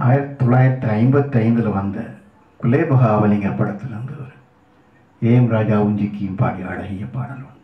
ஆயிரத்தி தொள்ளாயிரத்தி ஐம்பத்தி ஐந்தில் வந்த குலேபகாவலிங்கர் படத்திலிருந்து ஒரு ஏம் ராஜா உஞ்சிக்கியும் பாடிய அழகிய பாடல் உண்டு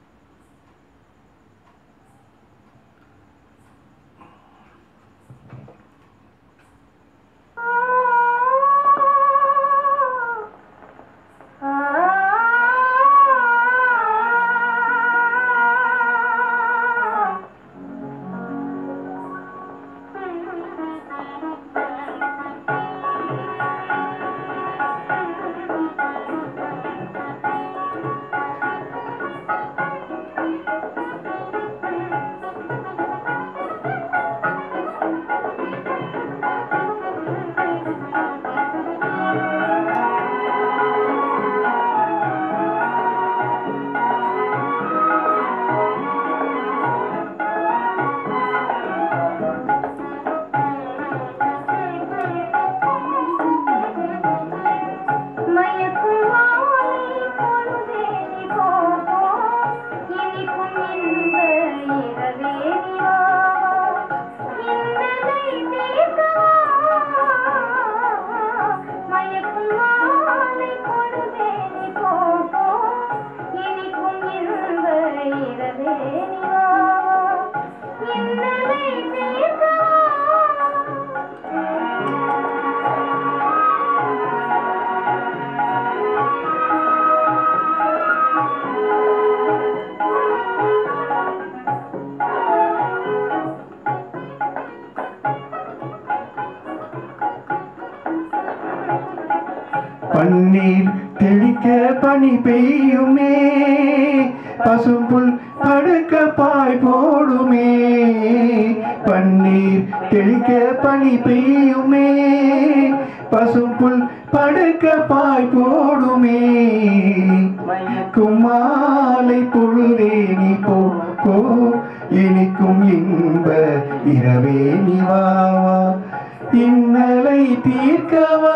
பன்னீர் தெளிக்க பனி பெய்யுமே பசும்புல் படுக்க பாய் போடுமே பன்னீர் தெளிக்க பனி பெய்யுமே பசும்புல் படுக்க பாய் போடுமே குமாலை பொழுதே நீ போ போ இனிக்கும் இன்ப இரவே நீ வா வா. இன்னலை தீர்க்கவா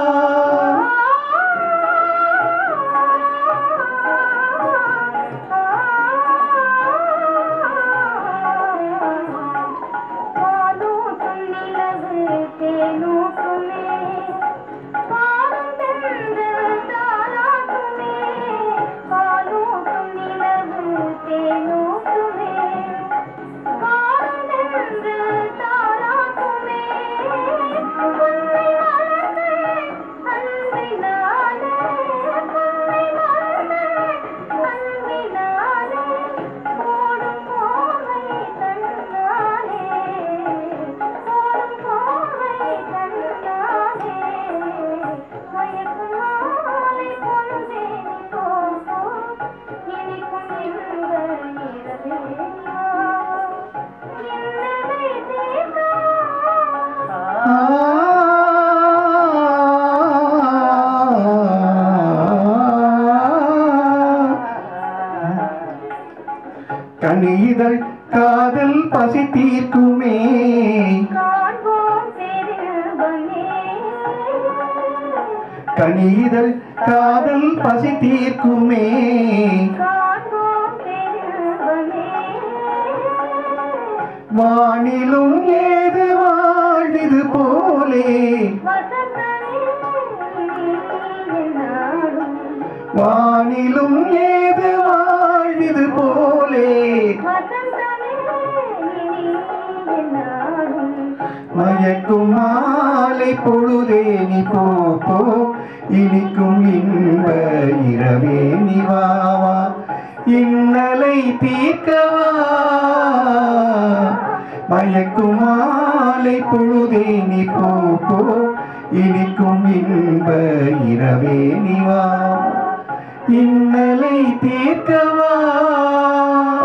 கனிதழ் காதல் பசி தீர்க்குமே கனிதழ் காதல் பசி தீர்க்குமே வானிலும் ஏது வாழ்வது போலே வானிலும் ஏது வாழ்வது போலே மயக்கும் மாலை பொழுதே நீ போ போ இனிக்கும் இன்ப இரவே நீ வா வா இன்னலை தீர்க்கவா மயக்கும் மாலை பொழுதே நீ போ போ இனிக்கும் இன்ப இரவே நீ வா வா. இன்னலை தீர்க்கவா